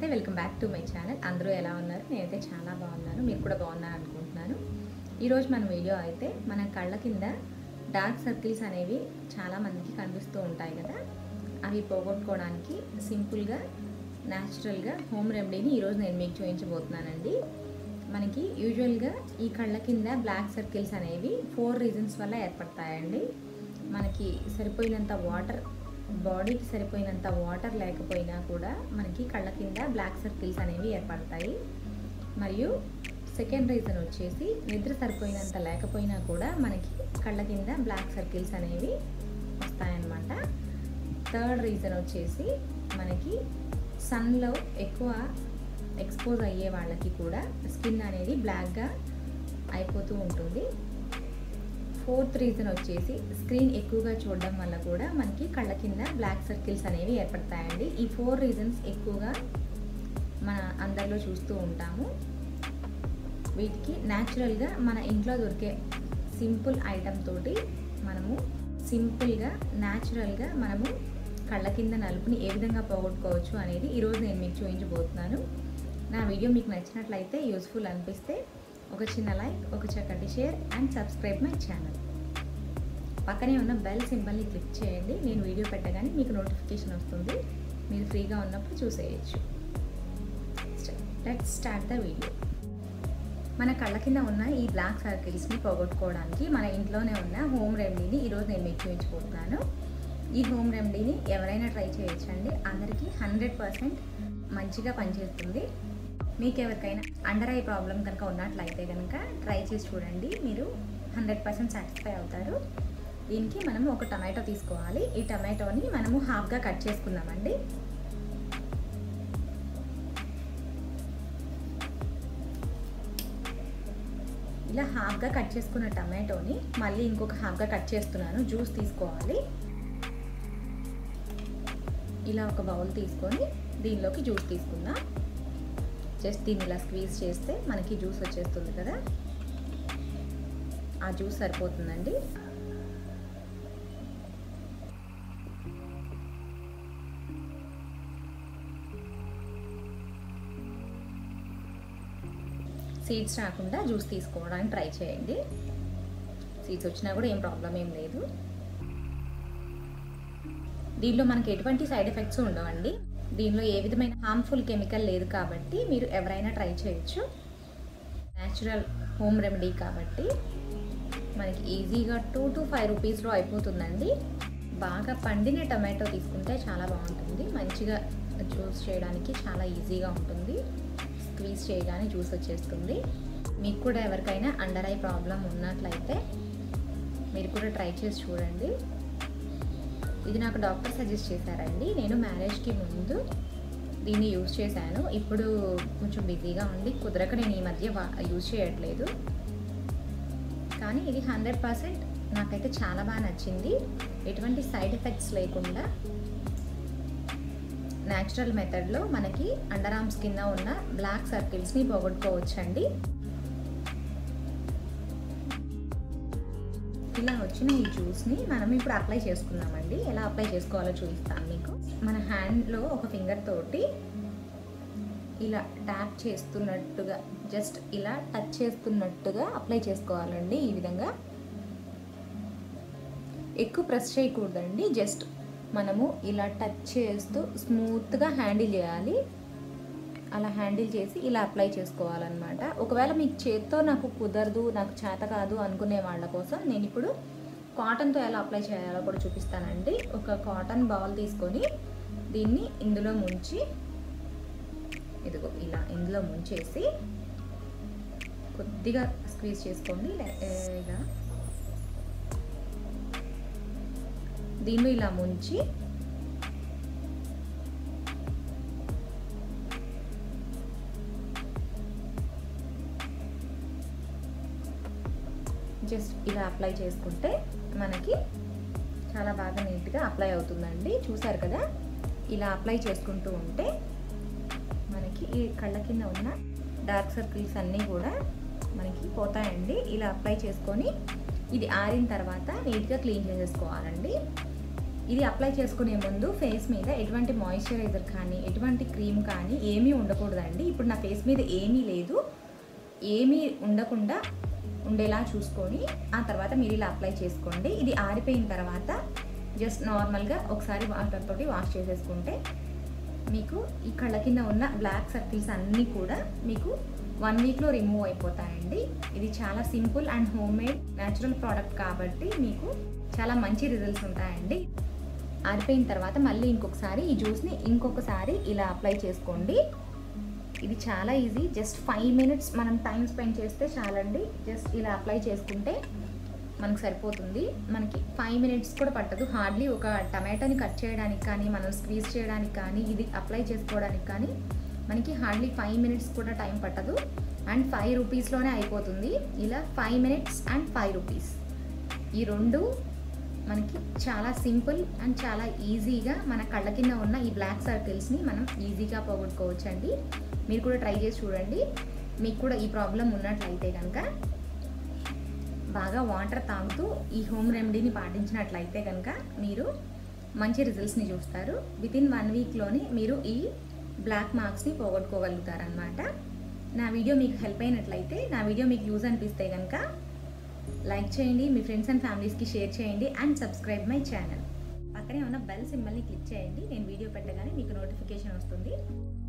నమస్తే welcome back to my channel అందరూ ఎలా ఉన్నారు నేనైతే చాలా బాగున్నాను మీరు కూడా బాగున్నారు అనుకుంటున్నాను ఈరోజు మన వీడియో అయితే మన కళ్ళ కింద డార్క్ సర్కిల్స్ అనేవి చాలా మందికి కనిపిస్తూ ఉంటాయి కదా అవి పోగొట్టుకోవడానికి సింపుల్గా న్యాచురల్గా హోమ్ రెమెడీని ఈరోజు నేను మీకు చూపించబోతున్నానండి మనకి యూజువల్గా ఈ కళ్ళ కింద బ్లాక్ సర్కిల్స్ అనేవి ఫోర్ రీజన్స్ వల్ల ఏర్పడతాయండి మనకి సరిపోయినంత వాటర్ బాడీకి సరిపోయినంత వాటర్ లేకపోయినా కూడా మనకి కళ్ళ కింద బ్లాక్ సర్కిల్స్ అనేవి ఏర్పడతాయి మరియు సెకండ్ రీజన్ వచ్చేసి నిద్ర సరిపోయినంత లేకపోయినా కూడా మనకి కళ్ళ కింద బ్లాక్ సర్కిల్స్ అనేవి వస్తాయన్నమాట థర్డ్ రీజన్ వచ్చేసి మనకి సన్లో ఎక్కువ ఎక్స్పోజ్ అయ్యే వాళ్ళకి కూడా స్కిన్ అనేది బ్లాక్గా అయిపోతూ ఉంటుంది ఫోర్త్ రీజన్ వచ్చేసి స్క్రీన్ ఎక్కువగా చూడడం వల్ల కూడా మనకి కళ్ళ కింద బ్లాక్ సర్కిల్స్ అనేవి ఏర్పడతాయండి ఈ ఫోర్ రీజన్స్ ఎక్కువగా మన అందరిలో చూస్తూ ఉంటాము వీటికి న్యాచురల్గా మన ఇంట్లో దొరికే సింపుల్ ఐటమ్ తోటి మనము సింపుల్గా న్యాచురల్గా మనము కళ్ళ కింద నలుపుని ఏ విధంగా పోగొట్టుకోవచ్చు అనేది ఈరోజు నేను మీకు చూపించబోతున్నాను నా వీడియో మీకు నచ్చినట్లయితే యూస్ఫుల్ అనిపిస్తే ఒక చిన్న లైక్ ఒక చక్కటి share and subscribe my channel పక్కనే ఉన్న బెల్ సింబల్ని క్లిక్ చేయండి నేను వీడియో పెట్టగానే మీకు నోటిఫికేషన్ వస్తుంది మీరు ఫ్రీగా ఉన్నప్పుడు చూసేయచ్చు లెట్ స్టార్ట్ ద వీడియో మన కళ్ళ కింద ఉన్న ఈ బ్లాక్ సర్కిల్స్ని పోగొట్టుకోవడానికి మన ఇంట్లోనే ఉన్న హోమ్ రెమెడీని ఈరోజు నేను మీకు చూపించబోతున్నాను ఈ హోమ్ రెమెడీని ఎవరైనా ట్రై చేయొచ్చండి అందరికీ హండ్రెడ్ పర్సెంట్ మంచిగా పనిచేస్తుంది మీకు ఎవరికైనా అండర్ ఐ ప్రాబ్లం కనుక ఉన్నట్లయితే కనుక ట్రై చేసి చూడండి మీరు హండ్రెడ్ పర్సెంట్ సాటిస్ఫై అవుతారు దీనికి మనము ఒక టమాటో తీసుకోవాలి ఈ టమాటోని మనము హాఫ్గా కట్ చేసుకుందామండి ఇలా హాఫ్గా కట్ చేసుకున్న టమాటోని మళ్ళీ ఇంకొక హాఫ్గా కట్ చేస్తున్నాను జ్యూస్ తీసుకోవాలి ఇలా ఒక బౌల్ తీసుకొని దీనిలోకి జ్యూస్ తీసుకుందాం జస్ట్ దీన్ని ఇలా స్క్వీజ్ చేస్తే మనకి జ్యూస్ వచ్చేస్తుంది కదా ఆ జ్యూస్ సరిపోతుందండి సీడ్స్ రాకుండా జ్యూస్ తీసుకోవడానికి ట్రై చేయండి సీడ్స్ వచ్చినా కూడా ఏం ప్రాబ్లం ఏం లేదు దీనిలో మనకి ఎటువంటి సైడ్ ఎఫెక్ట్స్ ఉండవండి దీనిలో ఏ విధమైన హార్మ్ఫుల్ కెమికల్ లేదు కాబట్టి మీరు ఎవరైనా ట్రై చేయొచ్చు న్యాచురల్ హోమ్ రెమెడీ కాబట్టి మనకి ఈజీగా టూ టు ఫైవ్ రూపీస్లో అయిపోతుందండి బాగా పండిన టమాటో తీసుకుంటే చాలా బాగుంటుంది మంచిగా జ్యూస్ చేయడానికి చాలా ఈజీగా ఉంటుంది స్క్వీజ్ చేయగానే జ్యూస్ వచ్చేస్తుంది మీకు కూడా ఎవరికైనా అండర్ ఐ ప్రాబ్లం ఉన్నట్లయితే మీరు కూడా ట్రై చేసి చూడండి ఇది నాకు డాక్టర్ సజెస్ట్ చేశారండి నేను మ్యారేజ్కి ముందు దీన్ని యూజ్ చేశాను ఇప్పుడు కొంచెం బిజీగా ఉండి కుదరక నేను ఈ మధ్య యూజ్ చేయట్లేదు కానీ ఇది హండ్రెడ్ పర్సెంట్ నాకైతే చాలా బాగా నచ్చింది ఎటువంటి సైడ్ ఎఫెక్ట్స్ లేకుండా న్యాచురల్ మెథడ్లో మనకి అండర్ ఆర్మ్స్ కింద ఉన్న బ్లాక్ సర్కిల్స్ని పోగొట్టుకోవచ్చండి ఇలా వచ్చిన ఈ జ్యూస్ని మనం ఇప్పుడు అప్లై చేసుకుందామండి ఎలా అప్లై చేసుకోవాలో చూపిస్తాను మీకు మన హ్యాండ్లో ఒక ఫింగర్ తోటి ఇలా ట్యాప్ చేస్తున్నట్టుగా జస్ట్ ఇలా టచ్ చేస్తున్నట్టుగా అప్లై చేసుకోవాలండి ఈ విధంగా ఎక్కువ ప్రెస్ చేయకూడదండి జస్ట్ మనము ఇలా టచ్ చేస్తూ స్మూత్గా హ్యాండిల్ చేయాలి అలా హ్యాండిల్ చేసి ఇలా అప్లై చేసుకోవాలన్నమాట ఒకవేళ మీకు చేత్తో నాకు కుదరదు నాకు చేత కాదు అనుకునే వాళ్ళ కోసం నేను ఇప్పుడు కాటన్తో ఎలా అప్లై చేయాలో కూడా చూపిస్తానండి ఒక కాటన్ బౌల్ తీసుకొని దీన్ని ఇందులో ముంచి ఇదిగో ఇలా ఇందులో ముంచేసి కొద్దిగా స్క్వీజ్ చేసుకోండి ఇలా దీన్ని ఇలా ముంచి జస్ట్ ఇలా అప్లై చేసుకుంటే మనకి చాలా బాగా నీట్గా అప్లై అవుతుందండి చూసారు కదా ఇలా అప్లై చేసుకుంటూ ఉంటే మనకి ఈ కళ్ళ కింద ఉన్న డార్క్ సర్కిల్స్ అన్నీ కూడా మనకి పోతాయండి ఇలా అప్లై చేసుకొని ఇది ఆరిన తర్వాత నీట్గా క్లీన్ చేసేసుకోవాలండి ఇది అప్లై చేసుకునే ముందు ఫేస్ మీద ఎటువంటి మాయిశ్చరైజర్ కానీ ఎటువంటి క్రీమ్ కానీ ఏమీ ఉండకూడదండి ఇప్పుడు నా ఫేస్ మీద ఏమీ లేదు ఏమీ ఉండకుండా ఉండేలా చూసుకొని ఆ తర్వాత మీరు ఇలా అప్లై చేసుకోండి ఇది ఆరిపోయిన తర్వాత జస్ట్ నార్మల్గా ఒకసారి వాటర్ తోటి వాష్ చేసేసుకుంటే మీకు ఈ కళ్ళ కింద ఉన్న బ్లాక్ సర్కిల్స్ అన్నీ కూడా మీకు వన్ వీక్లో రిమూవ్ అయిపోతాయండి ఇది చాలా simple and homemade natural product కాబట్టి మీకు చాలా మంచి రిజల్ట్స్ ఉంటాయండి ఆరిపోయిన తర్వాత మళ్ళీ ఇంకొకసారి ఈ జ్యూస్ని ఇంకొకసారి ఇలా అప్లై చేసుకోండి ఇది చాలా ఈజీ జస్ట్ ఫైవ్ మినిట్స్ మనం టైం స్పెండ్ చేస్తే చాలండి జస్ట్ ఇలా అప్లై చేసుకుంటే మనకు సరిపోతుంది మనకి ఫైవ్ మినిట్స్ కూడా పట్టదు హార్డ్లీ ఒక టమాటాని కట్ చేయడానికి కానీ మనం స్క్వీజ్ చేయడానికి కానీ ఇది అప్లై చేసుకోవడానికి కానీ మనకి హార్డ్లీ ఫైవ్ మినిట్స్ కూడా టైం పట్టదు అండ్ ఫైవ్ రూపీస్లోనే అయిపోతుంది ఇలా five minutes and five rupees ఈ రెండు మనకి చాలా సింపుల్ అండ్ చాలా ఈజీగా మన కళ్ళ కింద ఉన్న ఈ బ్లాక్ సర్కిల్స్ని మనం ఈజీగా పోగొట్టుకోవచ్చు అండి మీరు కూడా ట్రై చేసి చూడండి మీకు కూడా ఈ ప్రాబ్లం ఉన్నట్లయితే కనుక బాగా వాటర్ తాగుతూ ఈ హోమ్ రెమెడీని పాటించినట్లయితే కనుక మీరు మంచి రిజల్ట్స్ని చూస్తారు విత్ ఇన్ వన్ వీక్లోని మీరు ఈ బ్లాక్ మార్క్స్ని పోగొట్టుకోగలుగుతారనమాట నా వీడియో మీకు హెల్ప్ అయినట్లయితే నా వీడియో మీకు యూజ్ అనిపిస్తే కనుక లైక్ చేయండి మీ ఫ్రెండ్స్ అండ్ ఫ్యామిలీస్కి షేర్ చేయండి అండ్ సబ్స్క్రైబ్ మై ఛానల్ పక్కనే ఉన్న బెల్ సింబల్ని క్లిక్ చేయండి నేను వీడియో పెట్టగానే మీకు నోటిఫికేషన్ వస్తుంది